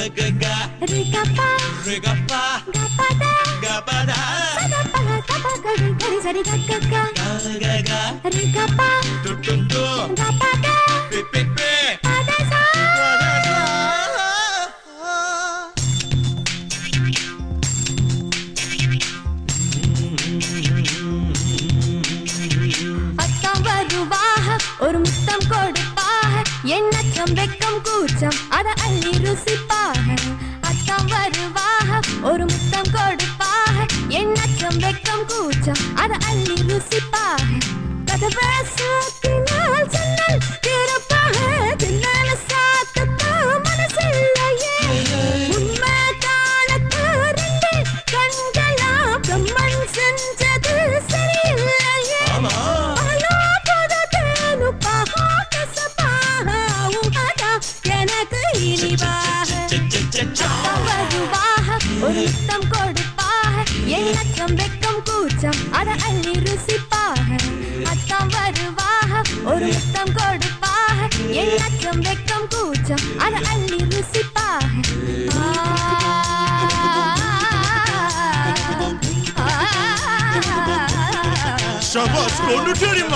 Ga-ga-ga, ரிகப்பா rigappa, கப்பதா gapada, சதப்பா தபா கரி கரி சரி கக்கக்கா ga-ga-ga, ரிகப்பா tu-tu-tu, கப்பதா pi-pi-pi, பதசா wa-da-da. அக்கம் வருவாக ஒரு முத்தம் கொடுப்பாக எண்ணச்சம் வெக்கம் கூச்சம் அத அள்ளி ருசிப்பாக அக்கம் வருவாக ஒரு முத்தம் கொடுப்பாக எண்ணச்சம் வெக்கம் கூச்சம் அத அள்ளி ருசிப்பாக கதவை சாத்தினால் ஜன்னல் திறப்பாக ஜன்னல சாத்தத்தான் மனசில்லையே உண்மை காணத்து ரெண்டு கண்களா பிரம்மன் செஞ்சது சரியில்லையே ஆமா. ஆனா போதத்தேனு பாகாட்ட சபாக உகதா எனக்கு இனிவாக Cha-cha-cha-cha. வருவாக ஒரு முத்தம் கொடுப்பாக எண்ணச்சம் வெக்கம் கூச்சம் அத அள்ளி ருசிப்பாக அத்தம் வருவாக ஒரு முத்தம் கொடுப்பாக எண்ணச்சம் வெக்கம் கூச்சம் அத அள்ளி ருசிப்பாக ஆ, ஆ, சபாஸ் கொண்டுட்டேரிம்மா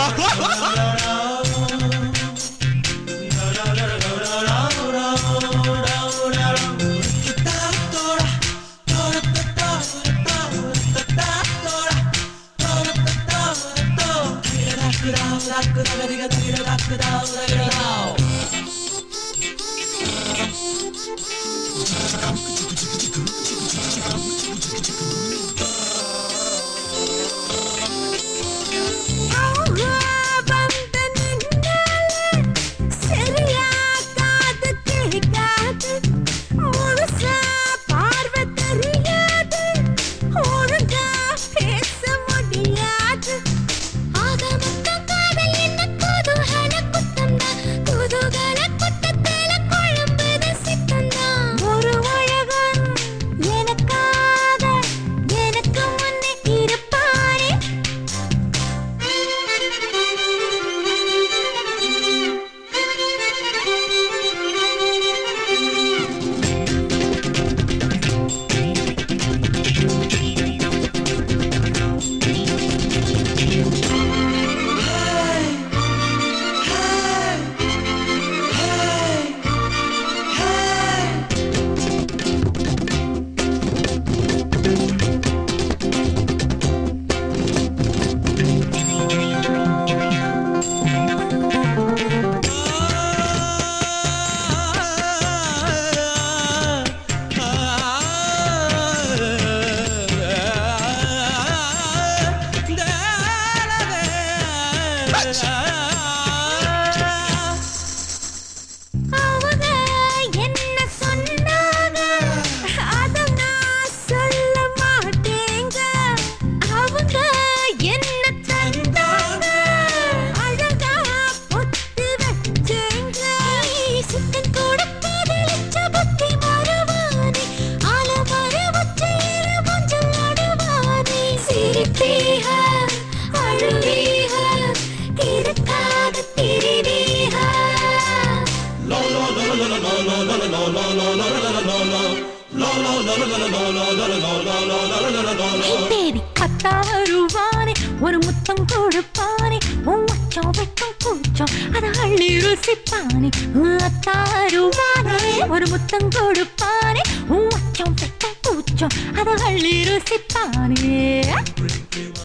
ஆஹா, வந்து நின்னாலே சரியா காது கேட்காது. முழுசா பார்வை தெரியாது. ஒழுங்கா பேச முடியாது. ஆக மொத்தம் காதல் என்ன குதூகல குத்தம்தான். குதூகல குத்தத்தில குழம்புது சித்தம்தான். ஒரு அழகன் எனக்காக எனக்கு முன்னே இருப்பானே அவங்க என்ன சொன்னாங்க அத நான் சொல்ல மாட்டேங்க அவங்க என்ன தந்தாங்க அழகா பொத்து வச்சேங்க சித்தன் கூட காதலிச்ச புத்தி மறவானே ஆல மரவச்சேர மஞ்சள் அடுவானே சிரிப்பீக அழுவீக திருக்காக திரிவீக தேடி கத்தா வருவானே ஒரு முத்தம் கொடுப்பானே உன் மச்சம் வெட்கம் கூச்சம் அதை அள்ளி ருசிப்பானே அத்தாருவானே ஒரு முத்தம் கொடுப்பானே உன் மச்சம் வெட்கம் கூச்சம் அதை அள்ளி ருசிப்பானே